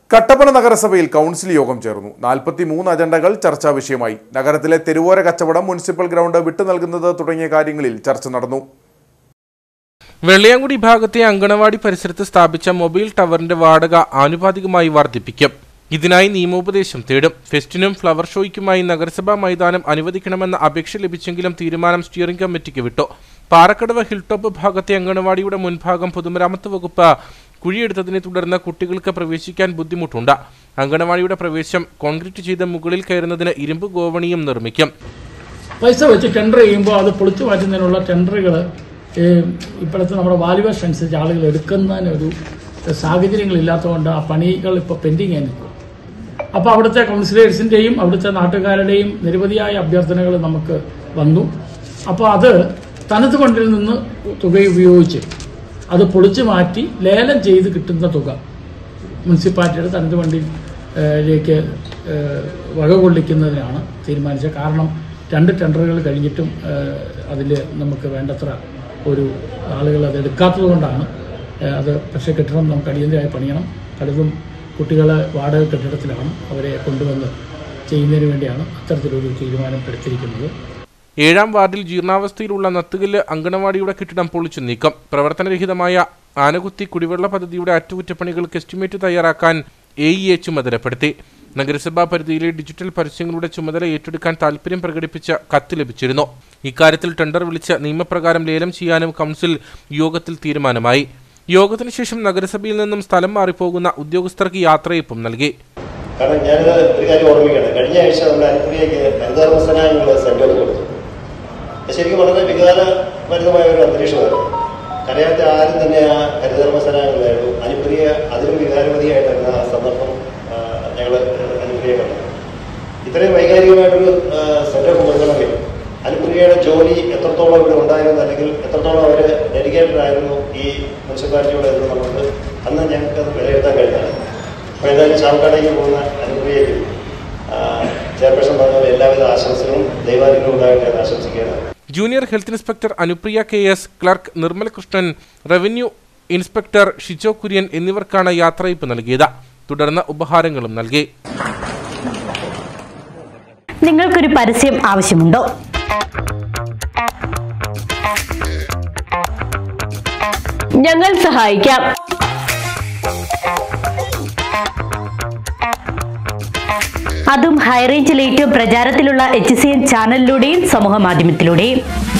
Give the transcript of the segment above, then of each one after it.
കട്ടപ്പന നഗരസഭയിൽ കൗൺസിൽ യോഗം ചേർന്നു നാൽപ്പത്തി മൂന്ന് അജണ്ടകൾ ചർച്ചാ വിഷയമായി നഗരത്തിലെ തെരുവോര കച്ചവടം മുനിസിപ്പൽ ഗ്രൗണ്ട് വിട്ടു നൽകുന്നത് തുടങ്ങിയ കാര്യങ്ങളിൽ ചർച്ച നടന്നു വെള്ളയാങ്കുടി ഭാഗത്തെ അങ്കണവാടി പരിസരത്ത് സ്ഥാപിച്ച മൊബൈൽ ടവറിന്റെ വാടക ആനുപാതികമായി വർദ്ധിപ്പിക്കും ഇതിനായി നിയമോപദേശം തേടും ഫെസ്റ്റിനും ഫ്ലവർ ഷോയ്ക്കുമായി നഗരസഭാ മൈതാനം അനുവദിക്കണമെന്ന അപേക്ഷ ലഭിച്ചെങ്കിലും തീരുമാനം സ്റ്റിയറിംഗ് കമ്മിറ്റിക്ക് വിട്ടു പാറക്കടവ് ഹിൽ ടോപ്പ് ഭാഗത്തെ അങ്കണവാടിയുടെ മുൻഭാഗം പൊതുമരാമത്ത് വകുപ്പ് കുഴിയെടുത്തതിനെ തുടർന്ന് കുട്ടികൾക്ക് പ്രവേശിക്കാൻ ബുദ്ധിമുട്ടുണ്ട് അങ്കണവാടിയുടെ പ്രവേശം കോൺക്രീറ്റ് ചെയ്ത് മുകളിൽ കയറുന്നതിന് ഇരുമ്പ് ഗോവണിയും നിർമ്മിക്കും പൈസ വെച്ച് ടെൻഡർ ചെയ്യുമ്പോൾ അത് പൊളിച്ചു മാറ്റുന്നതിനുള്ള ടെൻഡറുകൾ ഇപ്പോഴത്തെ നമ്മുടെ വാല്യുവേഷൻ അനുസരിച്ച് ആളുകൾ എടുക്കുന്നതിനൊരു സാഹചര്യങ്ങളില്ലാത്തതുകൊണ്ട് ആ പണികൾ ഇപ്പോൾ പെൻഡിങ് ആയി നിൽക്കും അപ്പോൾ അവിടുത്തെ കൗൺസിലേഴ്സിൻ്റെയും അവിടുത്തെ നാട്ടുകാരുടെയും നിരവധിയായ അഭ്യർത്ഥനകൾ നമുക്ക് വന്നു അപ്പോൾ അത് തനത് ഫണ്ടിൽ നിന്ന് തുക ഉപയോഗിച്ച് അത് പൊളിച്ചു മാറ്റി ലേലം ചെയ്ത് കിട്ടുന്ന തുക മുനിസിപ്പാലിറ്റിയുടെ തനത് ഫണ്ടിലേക്ക് വക കൊള്ളിക്കുന്നതിനാണ് തീരുമാനിച്ചത് കാരണം രണ്ട് ടെൻഡറുകൾ കഴിഞ്ഞിട്ടും അതിൽ നമുക്ക് വേണ്ടത്ര ഒരു ആളുകൾ അത് എടുക്കാത്തത് കൊണ്ടാണ് ഏഹ് അത് പക്ഷേ കെട്ടിടം നമുക്ക് അടിയന്തരമായി പണിയണം പലതും കുട്ടികൾ വാടക കെട്ടിടത്തിലാണ് അവരെ കൊണ്ടുവന്ന് ചെയ്യുന്നതിന് വേണ്ടിയാണ് അത്തരത്തിലൊരു തീരുമാനം എടുത്തിരിക്കുന്നത് ഏഴാം വാർഡിൽ ജീർണാവസ്ഥയിലുള്ള നത്തുകല്ല് അങ്കണവാടിയുടെ കെട്ടിടം പൊളിച്ചു നീക്കം പ്രവർത്തനരഹിതമായ ആനകുത്തി കുടിവെള്ള പദ്ധതിയുടെ അറ്റകുറ്റപ്പണികൾക്ക് എസ്റ്റിമേറ്റ് തയ്യാറാക്കാൻ എ ഇ എ ചുമതലപ്പെടുത്തി നഗരസഭാ പരിധിയിലെ ഡിജിറ്റൽ പരസ്യങ്ങളുടെ ചുമതല ഏറ്റെടുക്കാൻ താൽപര്യം പ്രകടിപ്പിച്ച കത്ത് ലഭിച്ചിരുന്നു ഇക്കാര്യത്തിൽ ടെൻഡർ വിളിച്ച് നിയമപ്രകാരം ലേലം ചെയ്യാനും കൗൺസിൽ യോഗത്തിൽ തീരുമാനമായി യോഗത്തിന് ശേഷം നഗരസഭയിൽ നിന്നും സ്ഥലം മാറിപ്പോകുന്ന ഉദ്യോഗസ്ഥർക്ക് യാത്രയപ്പും നൽകി കാരണം ഞാനിത് ഒരു കാര്യം ഓർമ്മിക്കുകയാണ് കഴിഞ്ഞ ആഴ്ച നമ്മുടെ അനുപ്രിയയ്ക്ക് ഹരിതകർമ്മസേനാംഗങ്ങൾ സെന്റർ കൊടുത്തു അത് ശരിക്കും വളരെ വികാരഭരിതമായ ഒരു അന്തരീക്ഷമായിരുന്നു കരയാത്ത ആരും തന്നെ ആ ഹരിതകർമ്മസേനാംഗങ്ങളായിരുന്നു അനുപ്രിയ അതിലും വികാരവതിയായിട്ടായിരുന്നു ആ സന്ദർഭം ഞങ്ങൾ അനുപ്രിയ കണ്ടത് ഇത്രയും വൈകാരികമായിട്ടൊരു സെന്റർ കൊടുക്കണമെങ്കിൽ അനുപ്രിയയുടെ ജോലി എത്രത്തോളം ഇവിടെ ഉണ്ടായിരുന്നു അല്ലെങ്കിൽ എത്രത്തോളം അവർ ഡെഡിക്കേറ്റഡ് ആയിരുന്നു ഈ മുനിസിപ്പാലിറ്റിയോട് എന്ന് നമുക്ക് അന്ന് ഞങ്ങൾക്ക് അത് വിലയിരുത്താൻ കഴിഞ്ഞതാണ് അപ്പോൾ ഏതായാലും ചാവക്കാടേക്ക് പോകുന്ന അനുപ്രിയയ്ക്കും ചെയർപേഴ്സൺ പറഞ്ഞ പോലെ എല്ലാവിധ ആശംസകളും ദൈവാനുഗ്രഹം ഉണ്ടാകട്ടെ എന്ന് ആശംസിക്കുകയാണ് junior health inspector Anupriya K S clerk Nirmal Krishnan revenue inspector Shijo Kurian എന്നിവർക്കാണ് യാത്രയപ്പ് നൽകിയത് തുടർന്ന് ഉപഹാരങ്ങളും നൽകി നിങ്ങൾക്കൊരു പരസ്യം ആവശ്യമുണ്ടോ ഞങ്ങൾ സഹായിക്കാം അതും ഹൈറേഞ്ചിൽ ഏറ്റവും പ്രചാരത്തിലുള്ള എച്ച് സി എൻ ചാനലിലൂടെയും സമൂഹ മാധ്യമത്തിലൂടെയും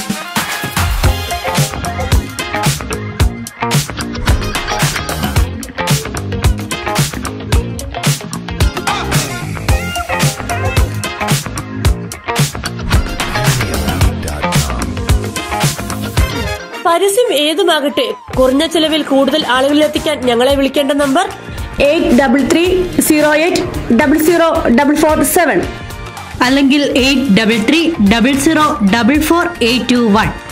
പരസ്യം ഏതുമാകട്ടെ കുറഞ്ഞ ചെലവിൽ കൂടുതൽ ആളുകളിലെത്തിക്കാൻ ഞങ്ങളെ വിളിക്കേണ്ട number eight double three zero eight double zero double four seven അല്ലെങ്കിൽ eight double three double zero double four eight two one